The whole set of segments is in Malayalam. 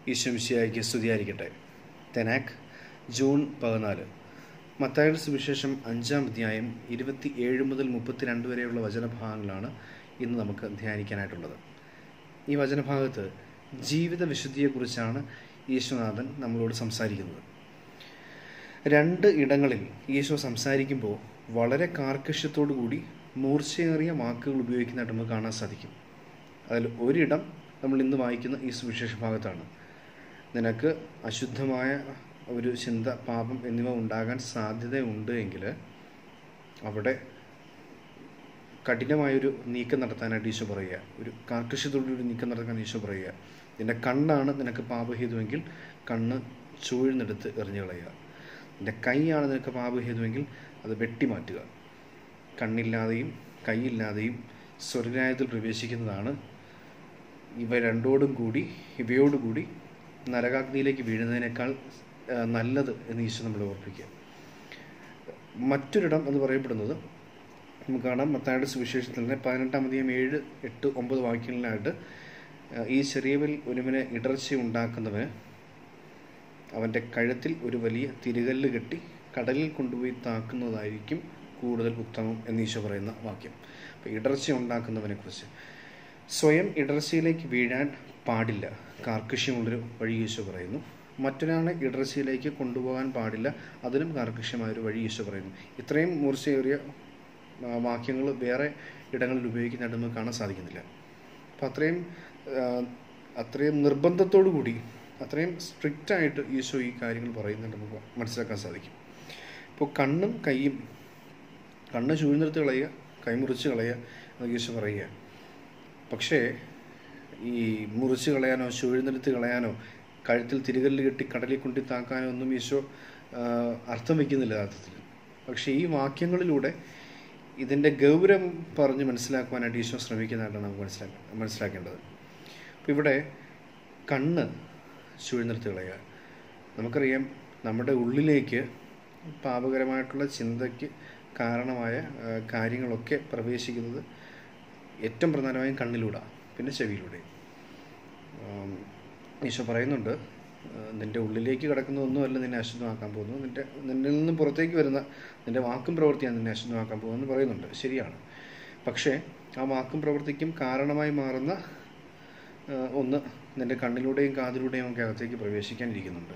ഈശ്വമിശിയായിക്ക് സ്തുതിയായിരിക്കട്ടെ തെനാക്ക് ജൂൺ പതിനാല് മത്തായുടെ സുവിശേഷം അഞ്ചാം അധ്യായം ഇരുപത്തി ഏഴ് മുതൽ മുപ്പത്തിരണ്ട് വരെയുള്ള വചനഭാഗങ്ങളാണ് ഇന്ന് നമുക്ക് ധ്യാനിക്കാനായിട്ടുള്ളത് ഈ വചനഭാഗത്ത് ജീവിത വിശുദ്ധിയെക്കുറിച്ചാണ് ഈശ്വനാഥൻ നമ്മളോട് സംസാരിക്കുന്നത് രണ്ട് ഇടങ്ങളിൽ ഈശോ സംസാരിക്കുമ്പോൾ വളരെ കാർക്കശ്യത്തോടു കൂടി മൂർച്ചയേറിയ വാക്കുകൾ ഉപയോഗിക്കുന്നതായിട്ട് നമുക്ക് കാണാൻ സാധിക്കും അതിൽ ഒരിടം നമ്മൾ ഇന്ന് വായിക്കുന്ന ഈ സുവിശേഷ ഭാഗത്താണ് നിനക്ക് അശുദ്ധമായ ഒരു ചിന്ത പാപം എന്നിവ ഉണ്ടാകാൻ സാധ്യതയുണ്ട് എങ്കിൽ അവിടെ കഠിനമായൊരു നീക്കം നടത്താനായിട്ട് ഈശോ പറയുക ഒരു കാർക്കശ്യത്തോടെ ഒരു നീക്കം നടത്താൻ ഈശോ പറയുക നിന്റെ കണ്ണാണ് നിനക്ക് പാപഹേതുവെങ്കിൽ കണ്ണ് ചൂഴ്ന്നെടുത്ത് എറിഞ്ഞു കളയുക നിന്റെ കൈയാണ് നിനക്ക് പാപഹേതുവെങ്കിൽ അത് വെട്ടിമാറ്റുക കണ്ണില്ലാതെയും കൈയില്ലാതെയും സ്വർഗരായത്തിൽ പ്രവേശിക്കുന്നതാണ് ഇവ രണ്ടോടും കൂടി ഇവയോടുകൂടി നരകാഗ്നിയിലേക്ക് വീഴുന്നതിനേക്കാൾ ആ, നല്ലത് എന്ന് ഈശോ നമ്മളെ ഓർപ്പിക്കുക മറ്റൊരിടം എന്ന് പറയപ്പെടുന്നത് നമുക്ക് കാണാം മത്തായുടെ സുവിശേഷത്തിൽ തന്നെ പതിനെട്ടാം അധികം ഏഴ് എട്ട് ഒമ്പത് വാക്യങ്ങളിലായിട്ട് ആ, ഈ ചെറിയവൽ ഒരുവന് ഇടർച്ച ഉണ്ടാക്കുന്നവന് അവൻ്റെ കഴുത്തിൽ ഒരു വലിയ തിരികല്ല് കെട്ടി കടലിൽ കൊണ്ടുപോയി താക്കുന്നതായിരിക്കും കൂടുതൽ ഉത്തമം എന്ന് ഈശോ പറയുന്ന വാക്യം അപ്പോൾ ഇടർച്ച ഉണ്ടാക്കുന്നവനെ കുറിച്ച് സ്വയം ഇടർച്ചയിലേക്ക് വീഴാൻ പാടില്ല കാർക്കശ്യമുള്ളൊരു വഴി ഈശോ പറയുന്നു മറ്റൊരാളെ ഇടർച്ചയിലേക്ക് കൊണ്ടുപോകാൻ പാടില്ല അതിനും കാർക്കശ്യമായൊരു വഴി ഈശോ പറയുന്നു ഇത്രയും മൂർച്ചയേറിയ വാക്യങ്ങൾ വേറെ ഇടങ്ങളിൽ ഉപയോഗിക്കുന്നതായിട്ട് നമുക്ക് കാണാൻ സാധിക്കുന്നില്ല അപ്പം അത്രയും ആ, അത്രയും നിർബന്ധത്തോടു കൂടി അത്രയും സ്ട്രിക്റ്റ് ആയിട്ട് ഈശോ ഈ കാര്യങ്ങൾ പറയുന്നുണ്ട് നമുക്ക് മനസ്സിലാക്കാൻ സാധിക്കും ഇപ്പോൾ കണ്ണും കൈയും കണ്ണ് ചൂഴ്ന്നെടുത്ത് കളയുക കൈ മുറിച്ച് കളയുക എന്നൊക്കെ ഈശോ പറയുക പക്ഷേ ഈ മുറിച്ച് കളയാനോ ചുഴുന്നെടുത്ത് കളയാനോ കഴുത്തിൽ തിരികല്ല് കെട്ടി കടലിൽ കൊണ്ടി താക്കാനോ ഒന്നും ഈശോ ആ, അർത്ഥം വയ്ക്കുന്നില്ല യഥാർത്ഥത്തിൽ പക്ഷേ ഈ വാക്യങ്ങളിലൂടെ ഇതിൻ്റെ ഗൗരവം പറഞ്ഞ് മനസ്സിലാക്കുവാനായിട്ട് ഈശോ ശ്രമിക്കുന്നതായിട്ടാണ് നമുക്ക് മനസ്സിലാക്ക മനസ്സിലാക്കേണ്ടത് അപ്പോൾ ഇവിടെ കണ്ണ് ചുഴുന്നെടുത്ത് കളയുക നമുക്കറിയാം നമ്മുടെ ഉള്ളിലേക്ക് പാപകരമായിട്ടുള്ള ചിന്തയ്ക്ക് കാരണമായ ആ, കാര്യങ്ങളൊക്കെ പ്രവേശിക്കുന്നത് ഏറ്റവും പ്രധാനമായും കണ്ണിലൂടെ പിന്നെ ചെവിയിലൂടെ ആം, ഈശോ പറയുന്നുണ്ട് ആ, നിന്റെ ഉള്ളിലേക്ക് കിടക്കുന്നതൊന്നുമല്ല നിന്നെ അശുദ്ധമാക്കാൻ പോകുന്നത് നിന്റെ നിന്നിൽ നിന്ന് പുറത്തേക്ക് വരുന്ന നിന്റെ വാക്കും പ്രവൃത്തിയാണ് നിന്നെ അശുദ്ധമാക്കാൻ പോകുന്നതെന്ന് പറയുന്നുണ്ട് ശരിയാണ് പക്ഷേ ആ വാക്കും പ്രവൃത്തിക്കും കാരണമായി മാറുന്ന ആ, ഒന്ന് നിന്റെ കണ്ണിലൂടെയും കാതിലൂടെയും ഒക്കെ അകത്തേക്ക് പ്രവേശിക്കാനിരിക്കുന്നുണ്ട്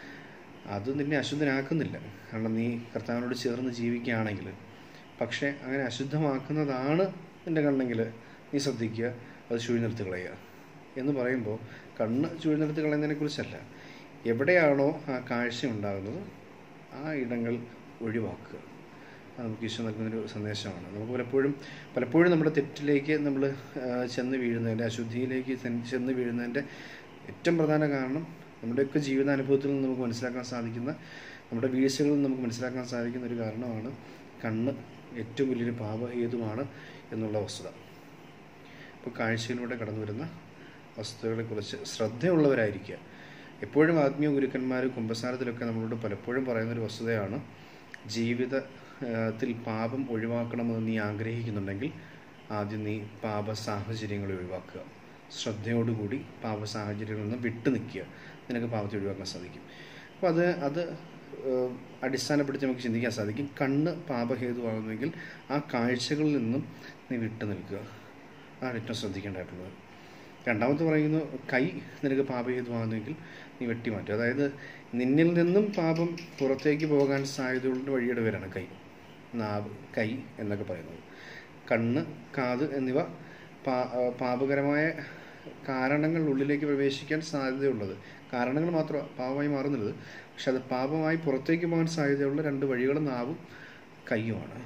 അത് നിന്നെ അശുദ്ധനാക്കുന്നില്ല കാരണം നീ കർത്താവിനോട് ചേർന്ന് ജീവിക്കുകയാണെങ്കിൽ പക്ഷേ അങ്ങനെ അശുദ്ധമാക്കുന്നതാണ് നിന്റെ കണ്ണെങ്കിൽ നീ ശ്രദ്ധിക്കുക അത് ചുഴിനിർത്തി കളയുക എന്ന് പറയുമ്പോൾ കണ്ണ് ചുഴിനിർത്തി കളയുന്നതിനെ കുറിച്ചല്ല എവിടെയാണോ ആ കാഴ്ച ഉണ്ടാകുന്നത് ആ ഇടങ്ങൾ ഒഴിവാക്കുക അത് നമുക്ക് ഈശോ നൽകുന്നൊരു സന്ദേശമാണ് നമുക്ക് പലപ്പോഴും പലപ്പോഴും നമ്മുടെ തെറ്റിലേക്ക് നമ്മൾ ചെന്ന് വീഴുന്നതിൻ്റെ അശുദ്ധിയിലേക്ക് ചെന്ന് ചെന്ന് വീഴുന്നതിൻ്റെ ഏറ്റവും പ്രധാന കാരണം നമ്മുടെയൊക്കെ ജീവിതാനുഭവത്തിൽ നിന്ന് നമുക്ക് മനസ്സിലാക്കാൻ സാധിക്കുന്ന നമ്മുടെ വീഴ്ചകളിൽ നിന്ന് നമുക്ക് മനസ്സിലാക്കാൻ സാധിക്കുന്ന ഒരു കാരണമാണ് കണ്ണ് ഏറ്റവും വലിയൊരു പാപ ഏതുമാണ് എന്നുള്ള വസ്തുത ഇപ്പോൾ കാഴ്ചയിലൂടെ കടന്നു വരുന്ന വസ്തുതകളെക്കുറിച്ച് ശ്രദ്ധയുള്ളവരായിരിക്കുക എപ്പോഴും ആത്മീയ ഗുരുക്കന്മാർ കുംഭസാരത്തിലൊക്കെ നമ്മളോട് പലപ്പോഴും പറയുന്നൊരു വസ്തുതയാണ് ജീവിത ആ, ത്തിൽ പാപം ഒഴിവാക്കണമെന്ന് നീ ആഗ്രഹിക്കുന്നുണ്ടെങ്കിൽ ആദ്യം നീ പാപ സാഹചര്യങ്ങളെ ഒഴിവാക്കുക ശ്രദ്ധയോടുകൂടി പാപ സാഹചര്യങ്ങളിൽ നിന്ന് വിട്ടു നിൽക്കുക നിനക്ക് പാപത്തെ ഒഴിവാക്കാൻ സാധിക്കും അപ്പോൾ അത് അത് ഏഹ്, അടിസ്ഥാനപ്പെടുത്തി നമുക്ക് ചിന്തിക്കാൻ സാധിക്കും കണ്ണ് പാപഹേതുവാകുന്നെങ്കിൽ ആ കാഴ്ചകളിൽ നിന്നും നീ വിട്ടു നിൽക്കുക അതാണ് ഏറ്റവും ശ്രദ്ധിക്കേണ്ടതായിട്ടുള്ളത് രണ്ടാമത്തെ പറയുന്നു കൈ നിനക്ക് പാപഹേതുവാകുന്നെങ്കിൽ നീ വെട്ടിമാറ്റുക അതായത് നിന്നിൽ നിന്നും പാപം പുറത്തേക്ക് പോകാൻ സാധ്യതയുള്ള വഴിയുടെ പേരാണ് കൈ നാവ് കൈ എന്നൊക്കെ പറയുന്നത് കണ്ണ് കാത് എന്നിവ പാ ആ, പാപകരമായ കാരണങ്ങൾ ഉള്ളിലേക്ക് പ്രവേശിക്കാൻ സാധ്യതയുള്ളത് കാരണങ്ങൾ മാത്രം പാപമായി മാറുന്നത് പക്ഷെ അത് പാപമായി പുറത്തേക്ക് പോകാൻ സാധ്യതയുള്ള രണ്ട് വഴികളും നാവും കൈയുമാണ്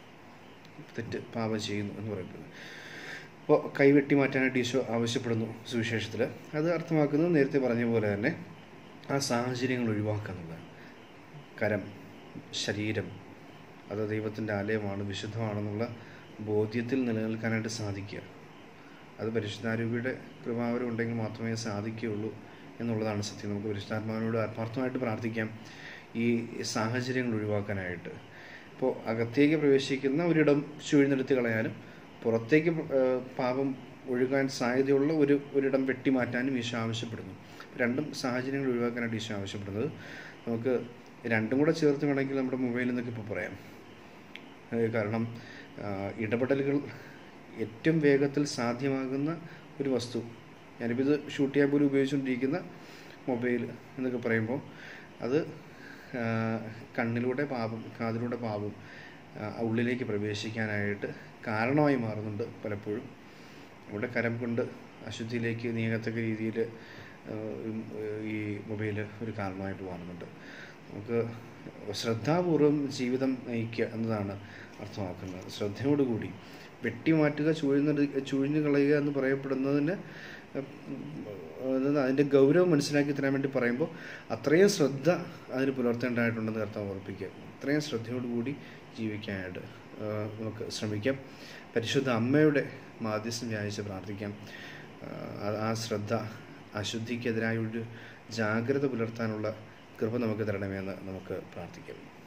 തെറ്റ് പാപം ചെയ്യുന്നു എന്ന് പറയുന്നത് അപ്പോൾ കൈവെട്ടി മാറ്റാനായിട്ട് ഈശോ ആവശ്യപ്പെടുന്നു സുവിശേഷത്തിൽ അത് അർത്ഥമാക്കുന്നത് നേരത്തെ പറഞ്ഞ പോലെ തന്നെ ആ സാഹചര്യങ്ങൾ ഒഴിവാക്കുക എന്നുള്ളതാണ് കരം ശരീരം അത് ദൈവത്തിൻ്റെ ആലയമാണ് വിശുദ്ധമാണെന്നുള്ള ബോധ്യത്തിൽ നിലനിൽക്കാനായിട്ട് സാധിക്കുക അത് പരിശുദ്ധാരൂപിയുടെ കൃപാവരം ഉണ്ടെങ്കിൽ മാത്രമേ സാധിക്കുകയുള്ളൂ എന്നുള്ളതാണ് സത്യം നമുക്ക് പരിശുദ്ധാത്മാവിനോട് ആത്മാർത്ഥമായിട്ട് പ്രാർത്ഥിക്കാം ഈ സാഹചര്യങ്ങൾ ഒഴിവാക്കാനായിട്ട് ഇപ്പോൾ അകത്തേക്ക് പ്രവേശിക്കുന്ന ഒരിടം ചുഴിഞ്ഞെടുത്ത് കളയാനും പുറത്തേക്ക് ഏഹ്, പാപം ഒഴുകാൻ സാധ്യതയുള്ള ഒരു ഒരിടം വെട്ടിമാറ്റാനും ഈശോ ആവശ്യപ്പെടുന്നു രണ്ടും സാഹചര്യങ്ങൾ ഒഴിവാക്കാനായിട്ട് ഈശോ ആവശ്യപ്പെടുന്നത് നമുക്ക് രണ്ടും കൂടെ ചേർത്ത് വേണമെങ്കിൽ നമ്മുടെ മൊബൈലിൽ നിന്നൊക്കെ ഇപ്പോൾ പറയാം ഏഹ് കാരണം ആ, ഇടപെടലുകൾ ഏറ്റവും വേഗത്തിൽ സാധ്യമാകുന്ന ഒരു വസ്തു ഞാനിപ്പോൾ ഇത് ഷൂട്ട് ചെയ്യാൻ പോലും ഉപയോഗിച്ചുകൊണ്ടിരിക്കുന്ന മൊബൈൽ എന്നൊക്കെ പറയുമ്പോൾ അത് ആ, കണ്ണിലൂടെ പാപം കാതിലൂടെ പാപം ആ, ഉള്ളിലേക്ക് പ്രവേശിക്കാനായിട്ട് കാരണമായി മാറുന്നുണ്ട് പലപ്പോഴും നമ്മുടെ കരം കൊണ്ട് അശുദ്ധിയിലേക്ക് നീങ്ങത്തക്ക രീതിയിൽ ഈ മൊബൈൽ ഒരു കാരണമായിട്ട് മാറുന്നുണ്ട് നമുക്ക് ശ്രദ്ധാപൂർവം ജീവിതം നയിക്കുക എന്നതാണ് അർത്ഥമാക്കുന്നത് ശ്രദ്ധയോടുകൂടി വെട്ടിമാറ്റുക ചുഴിഞ്ഞ് ചുഴിഞ്ഞു കളയുക എന്ന് പറയപ്പെടുന്നതിന് അതായത് അതിൻ്റെ ഗൗരവം മനസ്സിലാക്കി തരാൻ വേണ്ടി പറയുമ്പോൾ അത്രയും ശ്രദ്ധ അതിന് പുലർത്തേണ്ടതായിട്ടുണ്ടെന്ന് കർത്താവ് ഓർപ്പിക്കുക അത്രയും ശ്രദ്ധയോടുകൂടി ജീവിക്കാനായിട്ട് ആ, നമുക്ക് ശ്രമിക്കാം പരിശുദ്ധ അമ്മയുടെ മാധ്യസ്ഥം വ്യാഴിച്ച് പ്രാർത്ഥിക്കാം ആ, ആ ശ്രദ്ധ അശുദ്ധിക്കെതിരായ ഒരു ജാഗ്രത പുലർത്താനുള്ള കൃപ നമുക്ക് തരണമെന്ന് നമുക്ക് പ്രാർത്ഥിക്കാം